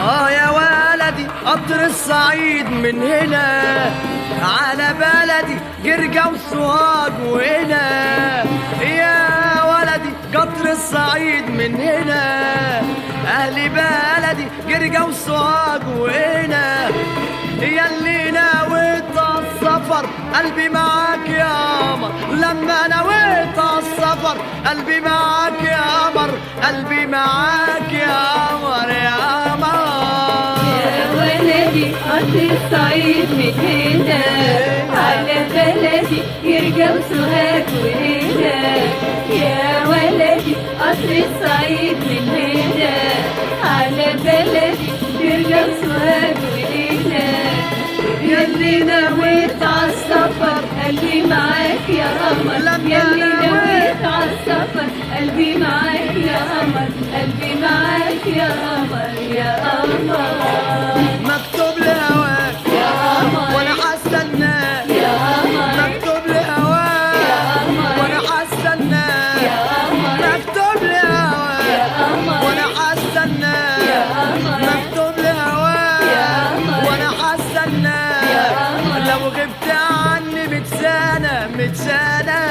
اه يا ولدي قطر الصعيد من هنا على بلدي جرجة وسوهاج وهنا يا ولدي قطر الصعيد من هنا اهل بلدي جرجة وسوهاج وهنا يا اللي نويت السفر قلبي معاك يا قمر لما نويت السفر قلبي معاك يا قمر قلبي معاك يا قمر يا قمر يا ولدي قطر الصعيد من هنا على بلدي يرجع سوهاج وهنا يا ولدي قطر الصعيد من هنا على بلدي يرجع سوهاج وهنا ياللي نويت عالسفر قلبي معاك يا قمر لما ياللي نويت نويت عالسفر قلبي معاك يا قمر قلبي معاك يا قمر يا قمر مكتوب لهواك يا قمر وانا هستناك يا قمر مكتوب لهواك يا قمر وانا هستناك يا قمر مكتوب يا لهواك قمر وانا يا هستناك قمر مكتوب يا لهواك قمر. وانا هستناك يا قمر. لو غبت عني ميت سنة ميت سنة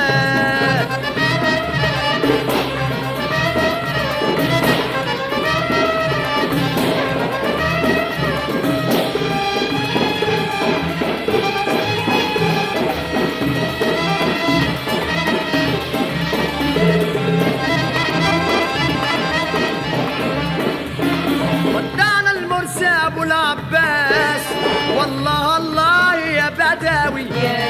ودعنا المرسي ابو العباس والله الله يا بدوي يا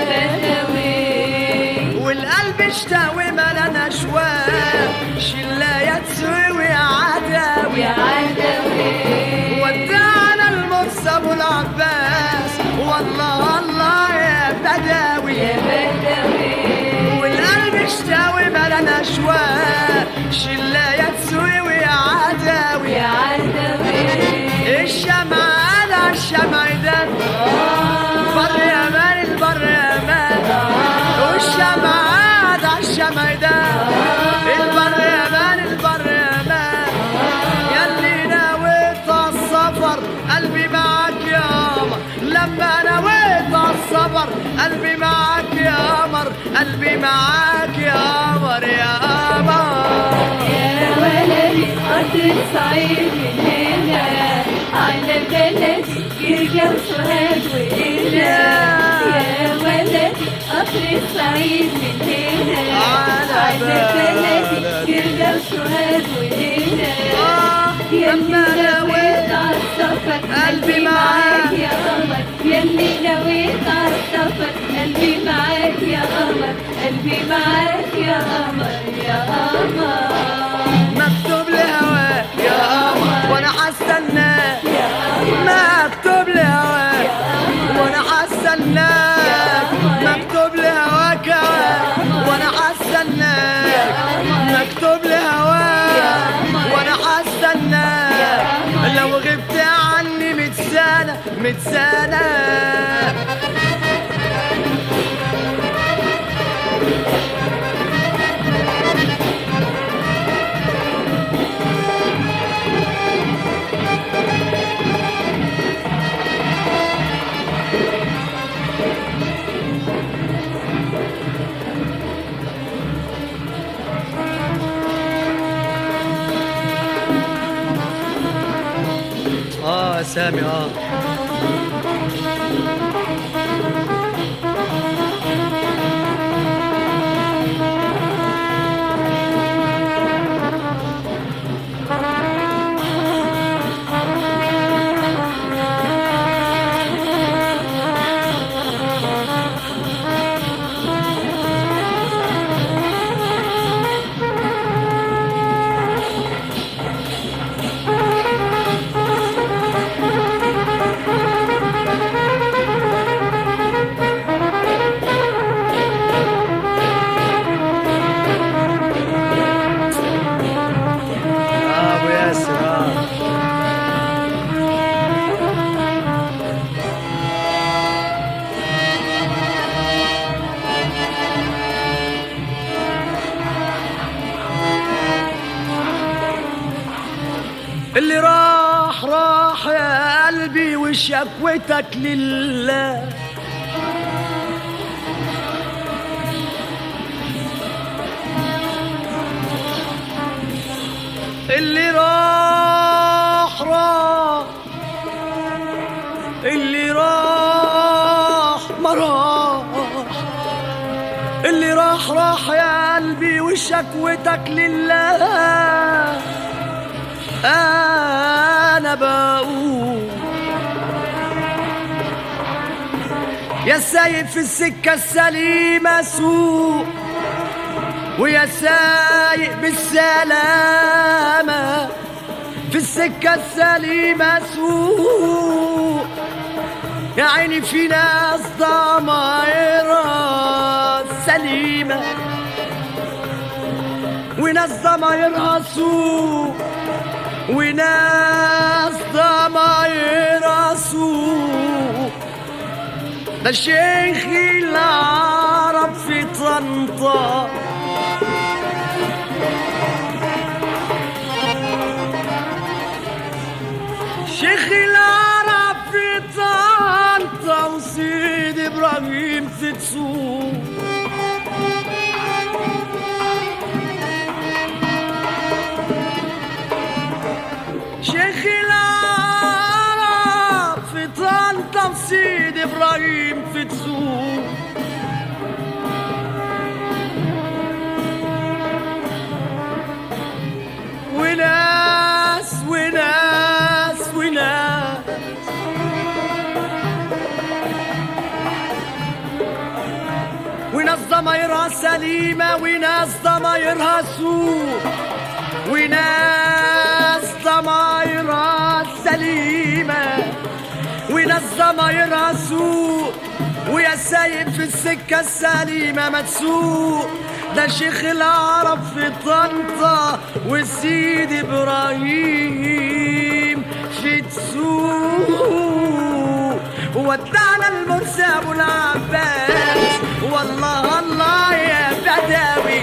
بدوي والقلب اشتوي ملنا شواق شلاية تسوي عداوي يا عدوي ودعنا المرسى ابو العباس والله الله يا بدوي يا بدوي والقلب اشتوي ملنا شواق شلاية تسوي عداوي يا عدوي الشمع على الشمع ده بر يا مان البر يا مان والشمع على الشمع ده البر يا مان البر يا مان ياللي نويت السفر قلبي معاك يا قمر لما نويت السفر قلبي معاك يا قمر قلبي معاك يا قمر يا قمر يا ولدي قطر الصعيد من هنا على بلدي يرجع سوهاج وهنا يا ولدي قطر الصعيد من هنا على على بلدي بلدي. يرجع سوهاج وهنا آه، ياللي لما نويت نويت عالسفر قلبي قلبي معاك. معاك يا قمر ياللي نويت عالسفر قلبي معاك يا قمر قلبي معاك يا قمر يا قمر مكتوب لهواك يا قمر وانا هستناك مكتوب لهواك وانا هستناك مكتوب لهواك يا واد، وانا هستناك مكتوب لهواك وانا هستناك لو غبت عني ميت سنة ميت سنة اه سامي اه راح راح يا قلبي وشكوتك لله اللي راح راح اللي راح ما راح اللي راح راح يا قلبي وشكوتك لله انا بقول يا سايق في السكة السليمة سوق ويا سايق بالسلامة في السكة السليمة سوق يا عيني في ناس ضمايرها سليمة وناس ضمايرها سوق وناس ضمايرها سوق ده شيخ العرب في طنطا شيخ العرب في طنطا وسيد ابراهيم في تسوق شيخ العرب في طنطا وسيد ابراهيم في تسوق وناس وناس وناس وناس ضمايرها سليمة وناس ضمايرها سوء وناس ضمايرها سليمة وناس ضمايرها سوء ويا سايب في السكة السليمة ما تسوق ده شيخ العرب في طنطا والسيد إبراهيم في تسوق ودعنا المرسى أبو العباس والله الله يا بدوي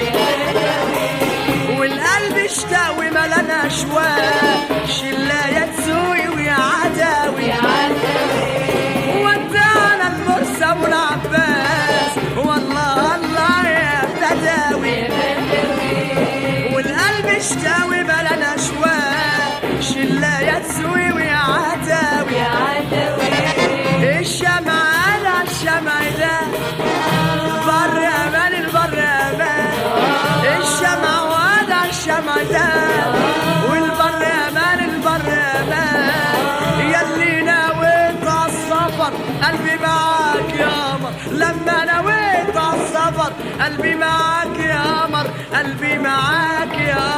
والقلب اشتاوي ملنا اشواق شلا يا تسوي ويا عداوي يا عدوي ودعنا المرسى ابو العباس والله الله يا بداوي يا بدوي والقلب اشتاوي بلنا اشواق شلا يا تسوي ويا عداوي يا عدوي الشمع على الشمع ده بر امان البر امان الشمع وهذا الشمع ده والبر امان البر امان ياللي نويت السفر قلبي معاك يا قمر لما نويت السفر قلبي معاك يا قمر قلبي معاك يا